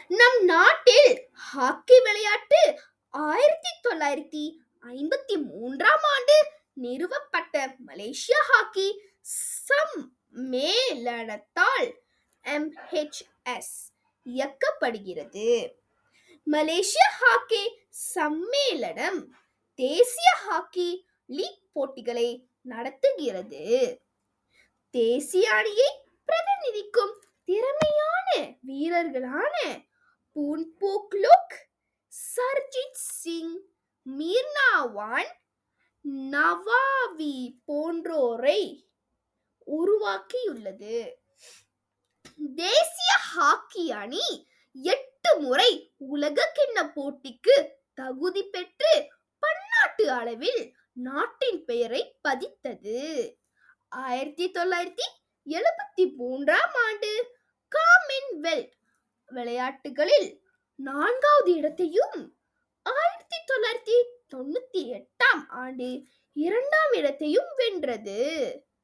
நம் நாட்டில் ஹாக்கி விளையாட்டு ஆயிரத்தி தொள்ளாயிரத்தி ஐம்பத்தி மூன்றாம் ஆண்டு நிறுவப்பட்ட மலேசிய ஹாக்கி சம்மேளனத்தால் எம்ஹெச்எஸ் இயக்கப்படுகிறது மலேசிய ஹாக்கி சம்மேளனம் தேசிய ஹாக்கி லீக் போட்டிகளை நடத்துகிறது தேசிய அணியை பிரதிநிதிக்கும் திறமையான வீரர்களான பூன்போக்லுக் சர்ஜித் சிங் மீர்னாவான் நவாவி போன்றோரை உருவாக்கியுள்ளது தேசிய ஹாக்கி அணி எட்டு முறை உலக கிண்ண போட்டிக்கு தகுதி பெற்று பன்னாட்டு அளவில் நாட்டின் பெயரை பதித்தது ஆயிரத்தி தொள்ளாயிரத்தி எழுபத்தி மூன்றாம் ஆண்டு காமன்வெல்த் விளையாட்டுகளில் நான்காவது இடத்தையும் ஆயிரத்தி தொள்ளாயிரத்தி தொண்ணூத்தி எட்டாம் ஆண்டு இரண்டாம் இடத்தையும் வென்றது